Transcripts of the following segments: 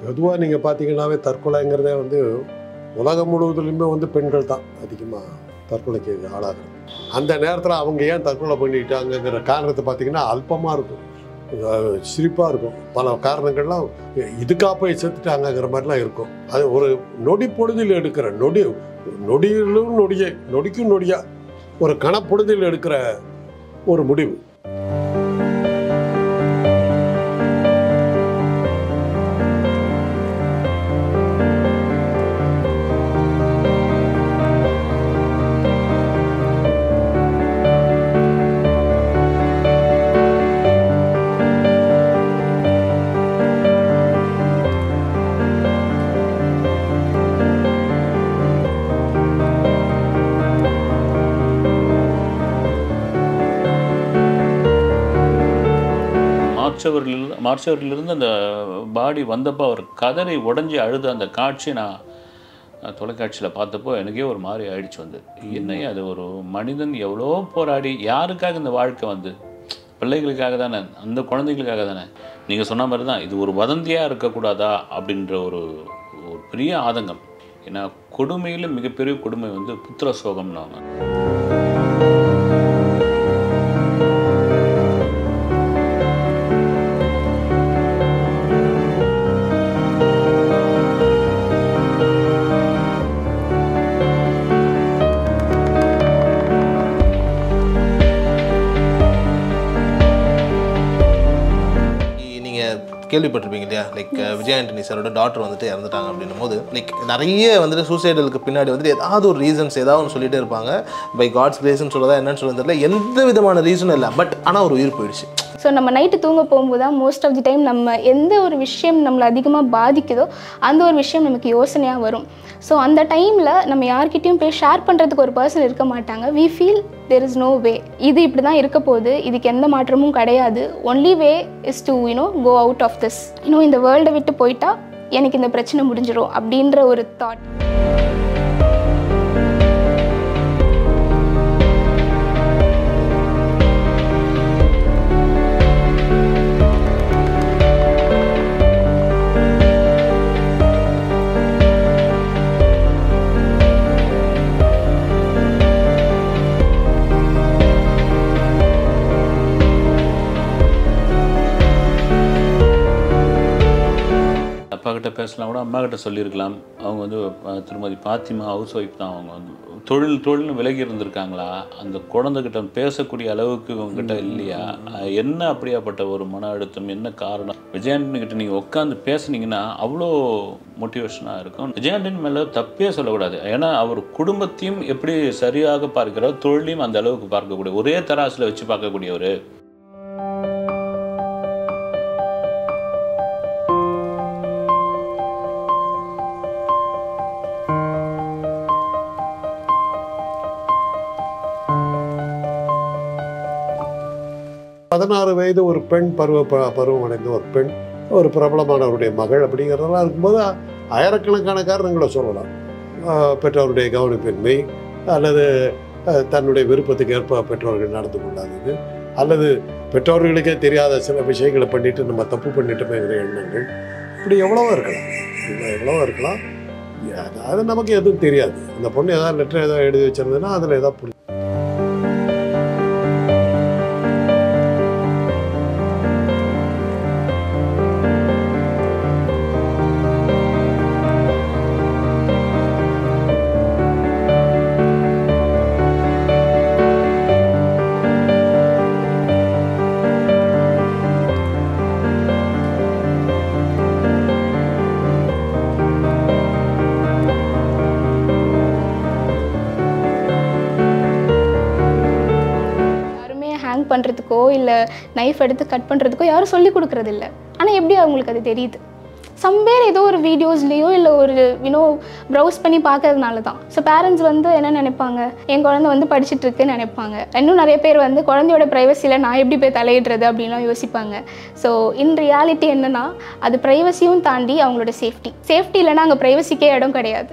பொதுவாக நீங்கள் பார்த்தீங்கன்னாவே தற்கொலைங்கிறதே வந்து உலகம் முழுவதுலையுமே வந்து பெண்கள் தான் அதிகமாக தற்கொலைக்கு ஆளாகுறது அந்த நேரத்தில் அவங்க ஏன் தற்கொலை பண்ணிக்கிட்டாங்கங்கிற காரணத்தை பார்த்தீங்கன்னா அல்பமாக இருக்கும் சிரிப்பாக இருக்கும் பல காரணங்கள்லாம் இதுக்கா போய் செத்துட்டாங்கங்கிற மாதிரிலாம் இருக்கும் அது ஒரு நொடி பொழுதில் எடுக்கிற நொடி நொடியிலும் நொடியை நொடிக்கும் நொடியா ஒரு கணப்பொழுதில் எடுக்கிற ஒரு முடிவு மார்ச்சவரில் மார்ச்சவரிலிருந்து அந்த பாடி வந்தப்போ அவர் கதறி உடஞ்சி அழுத அந்த காட்சி நான் தொலைக்காட்சியில் பார்த்தப்போ எனக்கே ஒரு மாதிரி ஆயிடுச்சு வந்து என்னையா அது ஒரு மனிதன் எவ்வளோ போராடி யாருக்காக இந்த வாழ்க்கை வந்து பிள்ளைகளுக்காக தானே அந்த குழந்தைகளுக்காக தானே நீங்கள் சொன்ன மாதிரி தான் இது ஒரு வதந்தியாக இருக்கக்கூடாதா அப்படின்ற ஒரு ஒரு பெரிய ஆதங்கம் ஏன்னா கொடுமையில் மிகப்பெரிய கொடுமை வந்து புத்திர சோகம்னாங்க நீங்கள் கேள்விப்பட்டிருப்பீங்க இல்லையா லைக் விஜய் ஆண்டனி சாரோட டாக்டர் வந்துட்டு இறந்துட்டாங்க அப்படின்னும் போது லைக் நிறைய வந்துட்டு சூசைடலுக்கு பின்னாடி வந்துட்டு ஏதாவது ஒரு ரீசன்ஸ் ஏதாவது ஒன்று சொல்லிட்டே இருப்பாங்க பை காட்ஸ் கிரேஸ்னு சொல்றதா என்னன்னு சொல்ல தெரியல எந்த விதமான ரீசனும் இல்லை பட் ஆனால் ஒரு உயிர் போயிடுச்சு ஸோ நம்ம நைட்டு தூங்க போகும்போது தான் மோஸ்ட் ஆஃப் தி டைம் நம்ம எந்த ஒரு விஷயம் நம்மளை அதிகமாக பாதிக்குதோ அந்த ஒரு விஷயம் நமக்கு யோசனையாக வரும் ஸோ அந்த டைமில் நம்ம யார்கிட்டயும் போய் ஷேர் பண்ணுறதுக்கு ஒரு பர்சன் இருக்க மாட்டாங்க we feel there is no way இது இப்படி தான் இருக்க போகுது இதுக்கு எந்த மாற்றமும் கிடையாது only way is to you know go out of this இன்னும் இந்த வேர்ல்டை விட்டு போயிட்டா எனக்கு இந்த பிரச்சனை முடிஞ்சிடும் அப்படின்ற ஒரு தாட் அப்பா கிட்ட பேசலாம் கூட அம்மா கிட்ட சொல்லியிருக்கலாம் அவங்க வந்து அஹ், திருமதி பாத்திமா ஹவுஸ் ஒய்ஃப் தான் அவங்க வந்து தொழில் தொழில்னு விலகி இருந்திருக்காங்களா அந்த குழந்தைகிட்ட பேசக்கூடிய அளவுக்கு இவங்ககிட்ட இல்லையா அஹ், என்ன அப்படியாப்பட்ட ஒரு மன அழுத்தம் என்ன காரணம் விஜயாண்டனி கிட்ட நீங்கள் உட்காந்து பேசுனீங்கன்னா அவ்வளோ மோட்டிவேஷனாக இருக்கும் விஜயாண்டனி மேலே தப்பே சொல்லக்கூடாது ஏன்னா அவர் குடும்பத்தையும் எப்படி சரியாக பார்க்கிறார் தொழிலையும் அந்த அளவுக்கு பார்க்கக்கூடிய ஒரே தராசில் வச்சு பார்க்கக்கூடியவர் பதினாறு வயது ஒரு பெண் பருவ ப- பருவம் அடைந்த ஒரு பெண் ஒரு பிரபலமானவருடைய மகள் அப்படிங்கிறதெல்லாம் இருக்கும்போது ஆயிரக்கணக்கான காரணங்களை சொல்லலாம் ஆஹ் பெற்றோருடைய கவனிப்பின்மை அல்லது ஆஹ் தன்னுடைய விருப்பத்துக்கு ஏற்ப பெற்றோர்கள் நடந்து கொள்ளாதது அல்லது பெற்றோர்களுக்கே தெரியாத சில விஷயங்களை பண்ணிட்டு நம்ம தப்பு பண்ணிட்டோமேங்கிற எண்ணங்கள் இப்படி எவ்வளவோ இருக்கலாம் இப்படி எவ்வளவோ இருக்கலாம் அது- அது நமக்கு எதுவும் தெரியாது அந்த பொண்ணு ஏதாவது லெட்டர் ஏதாவது எழுதி வச்சிருந்ததுன்னா அதில் ஏதாவது புரி யாருமே ஹேங் பண்ணுறதுக்கோ இல்லை நைஃப் எடுத்து கட் பண்ணுறதுக்கோ யாரும் சொல்லி கொடுக்கறது இல்ல ஆனால் எப்படி அவங்களுக்கு அது தெரியுது சம்பேர் ஏதோ ஒரு வீடியோஸ்லேயோ இல்லை ஒரு யூனோ ப்ரௌஸ் பண்ணி பார்க்கறதுனால தான் ஸோ பேரண்ட்ஸ் வந்து என்ன நினைப்பாங்க என் குழந்தை வந்து படிச்சுட்டு இருக்குன்னு நினைப்பாங்க இன்னும் நிறைய பேர் வந்து குழந்தையோட ப்ரைவசியில் நான் எப்படி போய் தலையிடுறது அப்படின்லாம் யோசிப்பாங்க ஸோ இன் ரியாலிட்டி என்னன்னா அது ப்ரைவசியும் தாண்டி அவங்களோட சேஃப்டி சேஃப்டி இல்லைன்னா அங்கே ப்ரைவசிக்கே இடம் கிடையாது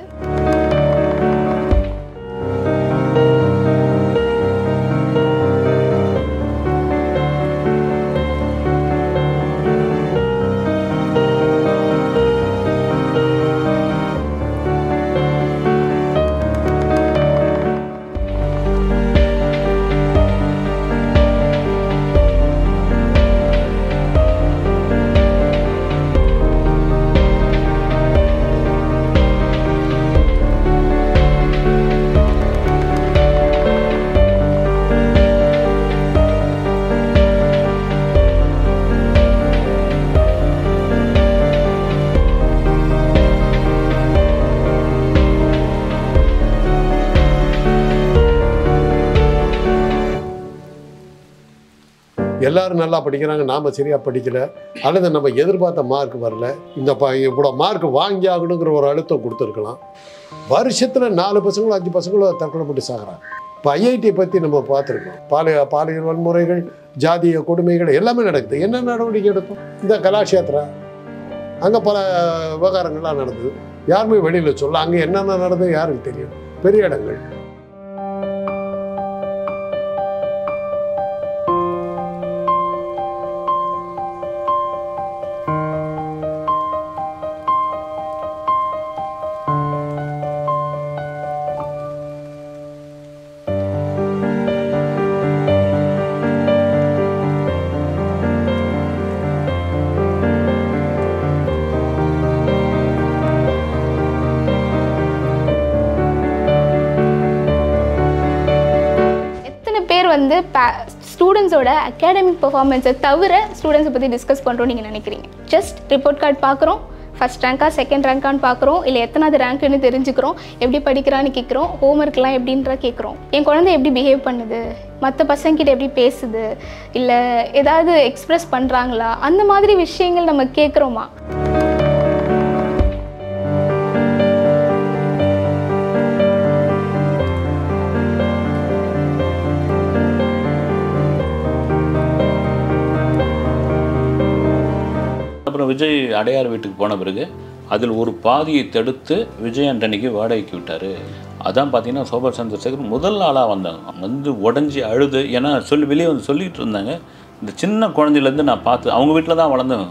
எல்லாரும் நல்லா படிக்கிறாங்க நாம் சரியாக படிக்கல அல்லது நம்ம எதிர்பார்த்த மார்க் வரல இந்த ப இவ்வளோ மார்க் வாங்கி ஆகணுங்கிற ஒரு அழுத்தம் கொடுத்துருக்கலாம் வருஷத்தில் நாலு பசங்களோ அஞ்சு பசங்களோ தற்கொலை பண்ணி சாகுறாங்க இப்போ ஐஐடியை பற்றி நம்ம பார்த்துருக்கோம் பாலிய பாலியல் வன்முறைகள் ஜாதிய கொடுமைகள் எல்லாமே நடக்குது என்ன நடவடிக்கை எடுத்தோம் இந்த கலாஷேத்ரா அங்கே பல விவகாரங்கள்லாம் நடந்தது யாருமே வெளியில் சொல்ல அங்கே என்னென்ன நடந்தது யாருக்கு தெரியும் பெரிய இடங்கள் எத்தனை பேர் வந்து ஸ்டூடெண்ட்ஸோட அகாடமிக் பெர்ஃபார்மன்ஸை தவிர ஸ்டூடெண்ட்ஸை பற்றி டிஸ்கஸ் பண்ணுறோம் நீங்கள் நினைக்கிறீங்க ஜஸ்ட் ரிப்போர்ட் கார்டு பார்க்குறோம் ஃபஸ்ட் ரேங்க்கா செகண்ட் ரேங்கான்னு பார்க்குறோம் இல்லை எத்தனாவது ரேங்க்னு தெரிஞ்சுக்கிறோம் எப்படி படிக்கிறான்னு கேட்குறோம் ஹோம்ஒர்க்லாம் எப்படின்ற கேட்குறோம் என் குழந்தை எப்படி பிஹேவ் பண்ணுது மற்ற பசங்கிட்ட எப்படி பேசுது இல்லை ஏதாவது எக்ஸ்ப்ரெஸ் பண்ணுறாங்களா அந்த மாதிரி விஷயங்கள் நம்ம கேட்குறோமா அப்புறம் விஜய் அடையார் வீட்டுக்கு போன பிறகு அதில் ஒரு பாதியை தடுத்து விஜய் ஆண்டனிக்கு வாடகைக்கு விட்டார் அதான் பார்த்தீங்கன்னா சோபா சந்திரசேகர் முதல் ஆளாக வந்தாங்க வந்து உடஞ்சி அழுது ஏன்னா சொல்லி வெளியே வந்து சொல்லிட்டு இருந்தாங்க இந்த சின்ன குழந்தையிலேருந்து நான் பார்த்து அவங்க வீட்டில் தான் வளர்ந்தேன்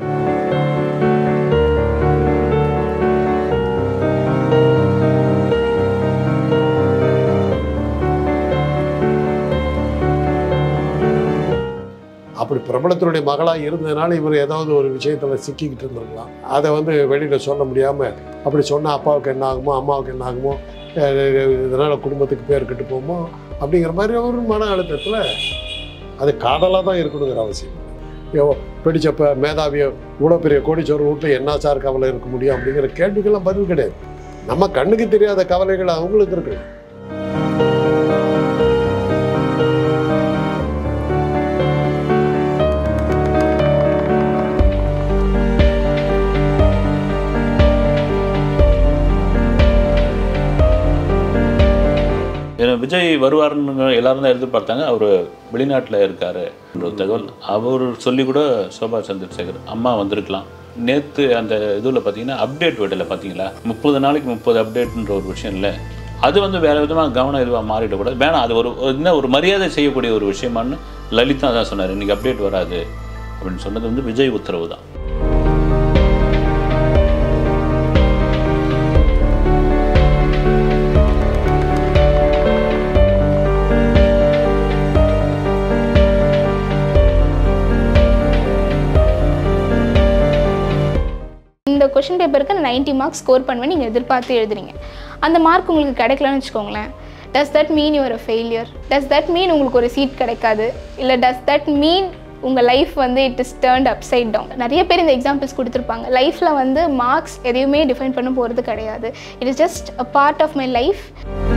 அப்படி பிரபலத்தினுடைய மகளாக இருந்ததுனால இவர் ஏதாவது ஒரு விஷயத்தில் சிக்கிக்கிட்டு இருந்திருக்கலாம் அதை வந்து வெளியில் சொல்ல முடியாமல் அப்படி சொன்னால் அப்பாவுக்கு என்ன ஆகுமோ அம்மாவுக்கு என்ன ஆகுமோ இதனால் குடும்பத்துக்கு பேர் கெட்டு போகுமோ அப்படிங்கிற மாதிரி ஒரு மன அழுத்தத்தில் அது காதலாக தான் இருக்கணுங்கிற அவசியம் இல்லை. ஐயோ பிடிச்சப்ப மேதாவிய இவ்வளோ பெரிய கோடீஸ்வரர் வீட்டில் என்ன சார் கவலை இருக்க முடியும் அப்படிங்கிற கேள்விக்கெல்லாம் பதில் கிடையாது நம்ம கண்ணுக்கு தெரியாத கவலைகள் அவங்களுக்கு இருக்கு ஏன்னா விஜய் வருவார்னு எல்லாரும் தான் எதிர்பார்த்தாங்க அவர் வெளிநாட்டில் இருக்காரு என்ற ஒரு தகவல் அவர் சொல்லி கூட சோபா சந்திரசேகர் அம்மா வந்திருக்கலாம் நேற்று அந்த இதில் பார்த்தீங்கன்னா அப்டேட் விடல பார்த்தீங்களா முப்பது நாளைக்கு முப்பது அப்டேட்ன்ற ஒரு விஷயம் இல்லை அது வந்து வேற விதமாக கவனம் இதுவாக மாறிடக்கூடாது வேணாம் அது ஒரு ஒரு என்ன ஒரு மரியாதை செய்யக்கூடிய ஒரு விஷயமான்னு லலிதா தான் சொன்னார் இன்னைக்கு அப்டேட் வராது அப்படின்னு சொன்னது வந்து விஜய் உத்தரவு தான் இந்த கொஷின் பேப்பருக்கு நான் 90 மார்க்ஸ் ஸ்கோர் பண்ணுவேன் நீங்கள் எதிர்பார்த்து எழுதுறீங்க அந்த மார்க் உங்களுக்கு கிடைக்கலன்னு வச்சுக்கோங்களேன் does that mean your a failure does that mean உங்களுக்கு ஒரு சீட் கிடைக்காது இல்லை டஸ் தட் மீன் உங்கள் லைஃப் வந்து it is turned upside down நிறைய பேர் இந்த எக்ஸாம்பிள்ஸ் கொடுத்துருப்பாங்க லைஃப்பில் வந்து மார்க்ஸ் எதையுமே டிஃபைன் பண்ண போகிறது கிடையாது it is just a part of my life